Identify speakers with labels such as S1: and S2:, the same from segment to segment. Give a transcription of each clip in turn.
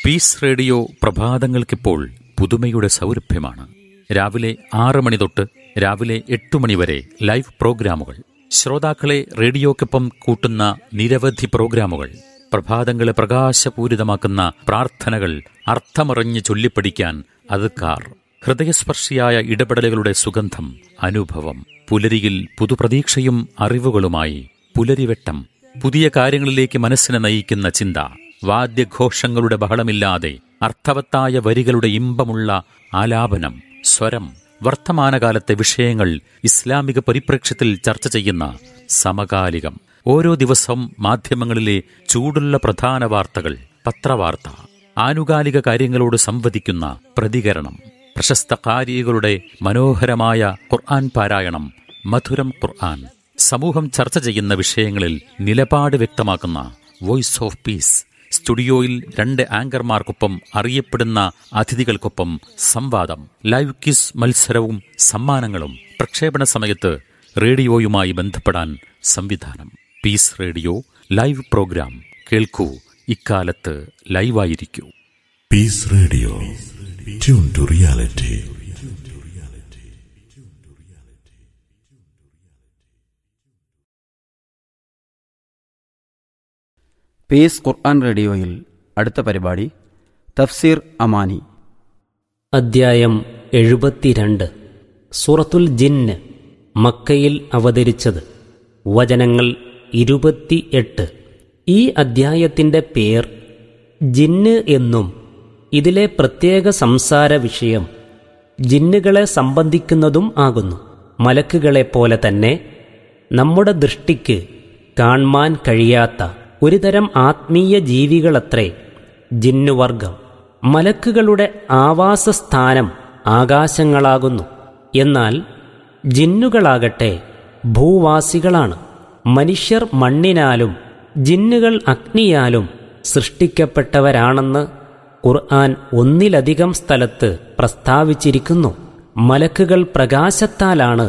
S1: Piece radio പ്രഭാതങ്ങൾക്കിപ്പോൾ പുതുമയുടെ സൗരഭ്യമാണ് രാവിലെ ആറ് മണി തൊട്ട് രാവിലെ എട്ട് മണി വരെ ലൈവ് പ്രോഗ്രാമുകൾ ശ്രോതാക്കളെ റേഡിയോക്കൊപ്പം കൂട്ടുന്ന നിരവധി പ്രോഗ്രാമുകൾ പ്രഭാതങ്ങളെ പ്രകാശപൂരിതമാക്കുന്ന പ്രാർത്ഥനകൾ അർത്ഥമറിഞ്ഞ് ചൊല്ലിപ്പഠിക്കാൻ അതുക്കാർ ഹൃദയസ്പർശിയായ ഇടപെടലുകളുടെ സുഗന്ധം അനുഭവം പുലരിയിൽ പുതുപ്രതീക്ഷയും അറിവുകളുമായി പുലരിവെട്ടം പുതിയ കാര്യങ്ങളിലേക്ക് മനസ്സിനെ നയിക്കുന്ന ചിന്ത വാദ്യഘോഷങ്ങളുടെ ബഹളമില്ലാതെ അർത്ഥവത്തായ വരികളുടെ ഇമ്പമുള്ള ആലാപനം സ്വരം വർത്തമാനകാലത്തെ വിഷയങ്ങൾ ഇസ്ലാമിക പരിപ്രേക്ഷ്യത്തിൽ ചർച്ച ചെയ്യുന്ന സമകാലികം ഓരോ ദിവസവും മാധ്യമങ്ങളിലെ ചൂടുള്ള പ്രധാന വാർത്തകൾ പത്രവാർത്ത ആനുകാലിക കാര്യങ്ങളോട് സംവദിക്കുന്ന പ്രതികരണം പ്രശസ്ത കാരികളുടെ മനോഹരമായ ഖുർആൻ പാരായണം മധുരം ഖുർആൻ സമൂഹം ചർച്ച ചെയ്യുന്ന വിഷയങ്ങളിൽ നിലപാട് വ്യക്തമാക്കുന്ന വോയിസ് ഓഫ് പീസ് സ്റ്റുഡിയോയിൽ രണ്ട് ആങ്കർമാർക്കൊപ്പം അറിയപ്പെടുന്ന അതിഥികൾക്കൊപ്പം സംവാദം ലൈവ് ക്വിസ് മത്സരവും സമ്മാനങ്ങളും പ്രക്ഷേപണ സമയത്ത് റേഡിയോയുമായി ബന്ധപ്പെടാൻ സംവിധാനം പീസ് റേഡിയോ ലൈവ് പ്രോഗ്രാം കേൾക്കൂ ഇക്കാലത്ത് ലൈവായിരിക്കൂ
S2: Peace Radio. Tune to reality.
S3: Peace Quran റേഡിയോയിൽ അടുത്ത പരിപാടി തഫ്സീർ അമാനി
S4: അദ്ധ്യായം എഴുപത്തിരണ്ട് സൂറത്തുൽ ജിന്ന് മക്കയിൽ അവതരിച്ചത് വചനങ്ങൾ ഇരുപത്തിയെട്ട് ഈ അദ്ധ്യായത്തിൻ്റെ പേർ ജിന്ന് എന്നും ഇതിലെ പ്രത്യേക സംസാര വിഷയം ജിന്നുകളെ സംബന്ധിക്കുന്നതും ആകുന്നു മലക്കുകളെപ്പോലെ തന്നെ നമ്മുടെ ദൃഷ്ടിക്ക് കാൺമാൻ കഴിയാത്ത ഒരുതരം ആത്മീയ ജീവികളത്രേ ജിന്നുവർഗം മലക്കുകളുടെ ആവാസസ്ഥാനം ആകാശങ്ങളാകുന്നു എന്നാൽ ജിന്നുകളാകട്ടെ ഭൂവാസികളാണ് മനുഷ്യർ മണ്ണിനാലും ജിന്നുകൾ അഗ്നിയാലും സൃഷ്ടിക്കപ്പെട്ടവരാണെന്ന് ഖുർആൻ ഒന്നിലധികം സ്ഥലത്ത് പ്രസ്താവിച്ചിരിക്കുന്നു മലക്കുകൾ പ്രകാശത്താലാണ്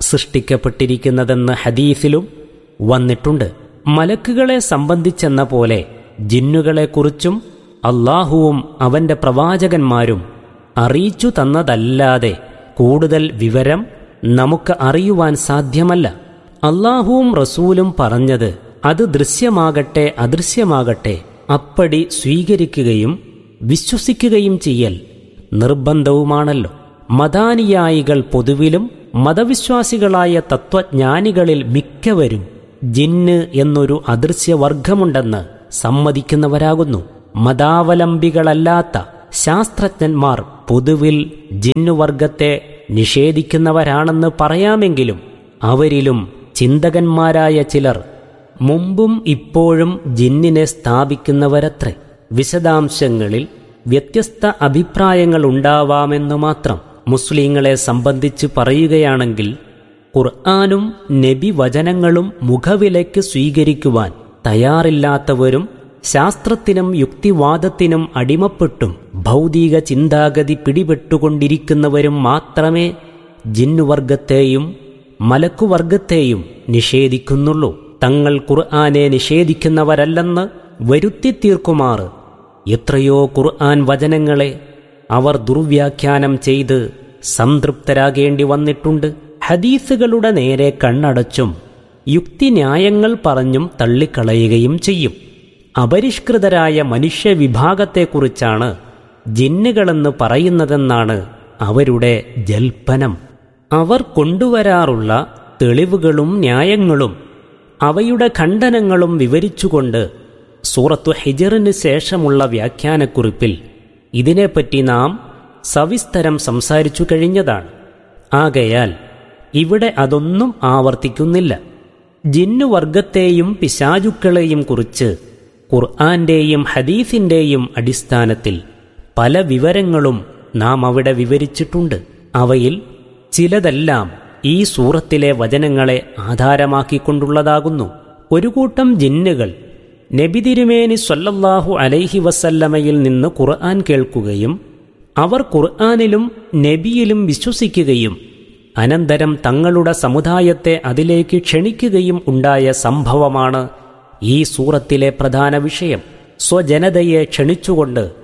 S4: സൃഷ്ടിക്കപ്പെട്ടിരിക്കുന്നതെന്ന് ഹദീസിലും വന്നിട്ടുണ്ട് മലക്കുകളെ സംബന്ധിച്ചെന്ന പോലെ ജിന്നുകളെക്കുറിച്ചും അള്ളാഹുവും അവന്റെ പ്രവാചകന്മാരും അറിയിച്ചു തന്നതല്ലാതെ കൂടുതൽ വിവരം നമുക്ക് അറിയുവാൻ സാധ്യമല്ല അള്ളാഹുവും റസൂലും പറഞ്ഞത് അത് ദൃശ്യമാകട്ടെ അദൃശ്യമാകട്ടെ അപ്പടി സ്വീകരിക്കുകയും വിശ്വസിക്കുകയും ചെയ്യൽ നിർബന്ധവുമാണല്ലോ മതാനുയായികൾ പൊതുവിലും മതവിശ്വാസികളായ തത്വജ്ഞാനികളിൽ മിക്കവരും ജിന്ന് എന്നൊരു അദൃശ്യവർഗമുണ്ടെന്ന് സമ്മതിക്കുന്നവരാകുന്നു മതാവലംബികളല്ലാത്ത ശാസ്ത്രജ്ഞന്മാർ പൊതുവിൽ ജിന്നുവർഗത്തെ നിഷേധിക്കുന്നവരാണെന്ന് പറയാമെങ്കിലും അവരിലും ചിന്തകന്മാരായ ചിലർ മുമ്പും ഇപ്പോഴും ജിന്നിനെ സ്ഥാപിക്കുന്നവരത്രേ വിശദാംശങ്ങളിൽ വ്യത്യസ്ത അഭിപ്രായങ്ങൾ ഉണ്ടാവാമെന്നു മാത്രം മുസ്ലിങ്ങളെ സംബന്ധിച്ച് പറയുകയാണെങ്കിൽ ഖുർആാനും നബി വചനങ്ങളും മുഖവിലയ്ക്ക് സ്വീകരിക്കുവാൻ തയ്യാറില്ലാത്തവരും ശാസ്ത്രത്തിനും യുക്തിവാദത്തിനും അടിമപ്പെട്ടും ഭൗതിക ചിന്താഗതി പിടിപെട്ടുകൊണ്ടിരിക്കുന്നവരും മാത്രമേ ജിന്നുവർഗത്തെയും മലക്കുവർഗത്തെയും നിഷേധിക്കുന്നുള്ളൂ തങ്ങൾ ഖുർആനെ നിഷേധിക്കുന്നവരല്ലെന്ന് വരുത്തി തീർക്കുമാറ് എത്രയോ ഖുർആൻ വചനങ്ങളെ അവർ ദുർവ്യാഖ്യാനം ചെയ്ത് സംതൃപ്തരാകേണ്ടി വന്നിട്ടുണ്ട് ഹദീസുകളുടെ നേരെ കണ്ണടച്ചും യുക്തിന്യായങ്ങൾ പറഞ്ഞും തള്ളിക്കളയുകയും ചെയ്യും അപരിഷ്കൃതരായ മനുഷ്യവിഭാഗത്തെക്കുറിച്ചാണ് ജിന്നുകളെന്ന് പറയുന്നതെന്നാണ് അവരുടെ ജൽപ്പനം അവർ കൊണ്ടുവരാറുള്ള തെളിവുകളും ന്യായങ്ങളും അവയുടെ ഖണ്ഡനങ്ങളും വിവരിച്ചുകൊണ്ട് സൂറത്തു ഹിജറിന് ശേഷമുള്ള വ്യാഖ്യാനക്കുറിപ്പിൽ ഇതിനെപ്പറ്റി നാം സവിസ്തരം സംസാരിച്ചു കഴിഞ്ഞതാണ് ആകയാൽ ഇവിടെ അതൊന്നും ആവർത്തിക്കുന്നില്ല ജിന്നുവർഗത്തെയും പിശാചുക്കളെയും കുറിച്ച് ഖുർആന്റെയും ഹദീസിന്റെയും അടിസ്ഥാനത്തിൽ പല വിവരങ്ങളും നാം അവിടെ വിവരിച്ചിട്ടുണ്ട് അവയിൽ ചിലതെല്ലാം ഈ സൂറത്തിലെ വചനങ്ങളെ ആധാരമാക്കിക്കൊണ്ടുള്ളതാകുന്നു ഒരു കൂട്ടം ജിന്നുകൾ നബി തിരുമേനി സ്വല്ലല്ലാഹു അലൈഹി വസല്ലമയിൽ നിന്ന് ഖുർആൻ കേൾക്കുകയും അവർ ഖുർആനിലും നബിയിലും വിശ്വസിക്കുകയും അനന്തരം തങ്ങളുടെ സമുദായത്തെ അതിലേക്ക് ക്ഷണിക്കുകയും ഉണ്ടായ സംഭവമാണ് ഈ സൂറത്തിലെ പ്രധാന വിഷയം സ്വജനതയെ ക്ഷണിച്ചുകൊണ്ട്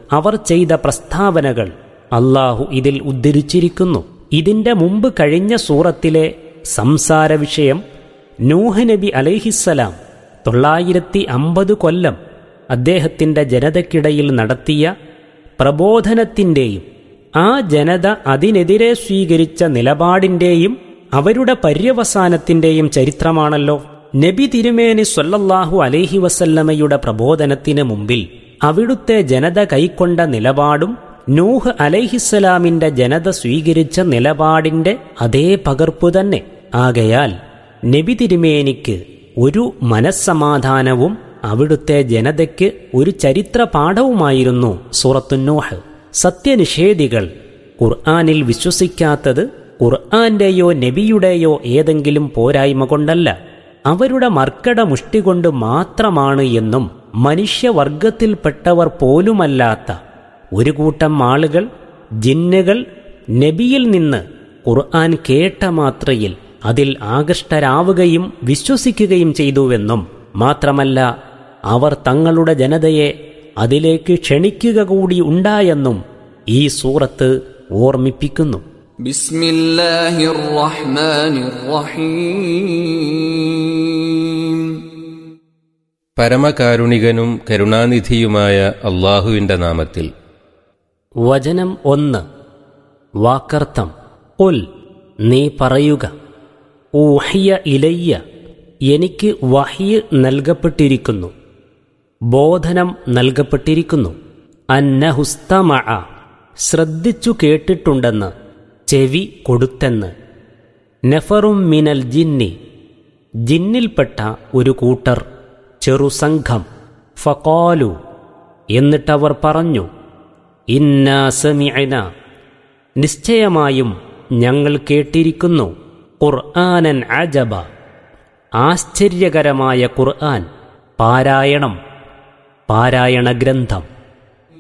S4: അവർ ചെയ്ത പ്രസ്താവനകൾ അള്ളാഹു ഇതിൽ ഉദ്ധരിച്ചിരിക്കുന്നു ഇതിന്റെ മുമ്പ് കഴിഞ്ഞ സൂറത്തിലെ സംസാര വിഷയം നൂഹ് നബി അലൈഹിസ്സലാം തൊള്ളായിരത്തി അമ്പത് കൊല്ലം അദ്ദേഹത്തിന്റെ ജനതയ്ക്കിടയിൽ നടത്തിയ പ്രബോധനത്തിന്റെയും ആ ജനത അതിനെതിരെ സ്വീകരിച്ച നിലപാടിന്റെയും അവരുടെ പര്യവസാനത്തിന്റെയും ചരിത്രമാണല്ലോ നബി തിരുമേനി സ്വല്ലല്ലാഹു അലൈഹി വസല്ലമയുടെ പ്രബോധനത്തിന് മുമ്പിൽ അവിടുത്തെ ജനത കൈക്കൊണ്ട നിലപാടും നൂഹ് അലൈഹിസ്സലാമിന്റെ ജനത സ്വീകരിച്ച നിലപാടിന്റെ അതേ പകർപ്പു തന്നെ ആകയാൽ നബി തിരുമേനിക്ക് ഒരു മനസ്സമാധാനവും അവിടുത്തെ ജനതയ്ക്ക് ഒരു ചരിത്ര പാഠവുമായിരുന്നു സൂറത്തുന്നൂഹ് സത്യനിഷേധികൾ ഖുർആാനിൽ വിശ്വസിക്കാത്തത് ഖുർആന്റെയോ നബിയുടെയോ ഏതെങ്കിലും പോരായ്മ കൊണ്ടല്ല അവരുടെ മർക്കട മുഷ്ടി കൊണ്ട് മാത്രമാണ് എന്നും മനുഷ്യവർഗത്തിൽപ്പെട്ടവർ പോലുമല്ലാത്ത ഒരു കൂട്ടം ആളുകൾ ജിന്നുകൾ നബിയിൽ നിന്ന് ഖുർആൻ കേട്ട മാത്രയിൽ അതിൽ ആകൃഷ്ടരാവുകയും വിശ്വസിക്കുകയും ചെയ്തുവെന്നും മാത്രമല്ല അവർ തങ്ങളുടെ ജനതയെ അതിലേക്ക് ക്ഷണിക്കുക കൂടി ഉണ്ടായെന്നും ഈ സൂറത്ത് ഓർമ്മിപ്പിക്കുന്നു
S5: بسم الله الرحمن الرحيم
S6: പരമകാരുണികനും കരുണാനിധിയുമായ അള്ളാഹുവിന്റെ നാമത്തിൽ
S4: വചനം ഒന്ന് വാക്കർത്ഥം ഉൽ നീ പറയുക ഊഹിയ ഇലയ്യ എനിക്ക് വഹിയ് നൽകപ്പെട്ടിരിക്കുന്നു ബോധനം നൽകപ്പെട്ടിരിക്കുന്നു അന്നഹുസ്തമ ശ്രദ്ധിച്ചു കേട്ടിട്ടുണ്ടെന്ന് ചെവി കൊടുത്തെന്ന് നെഫറും മിനൽ ജിന്നി ജിന്നിൽപ്പെട്ട ഒരു കൂട്ടർ ചെറുസംഘം ഫക്കോലു എന്നിട്ടവർ പറഞ്ഞു ഇന്നാ സമിഅന നിശ്ചയമായും ഞങ്ങൾ കേട്ടിരിക്കുന്നു ഖുർആനൻ അജബ ആശ്ചര്യകരമായ ഖുർആൻ പാരായണം പാരായണ ഗ്രന്ഥം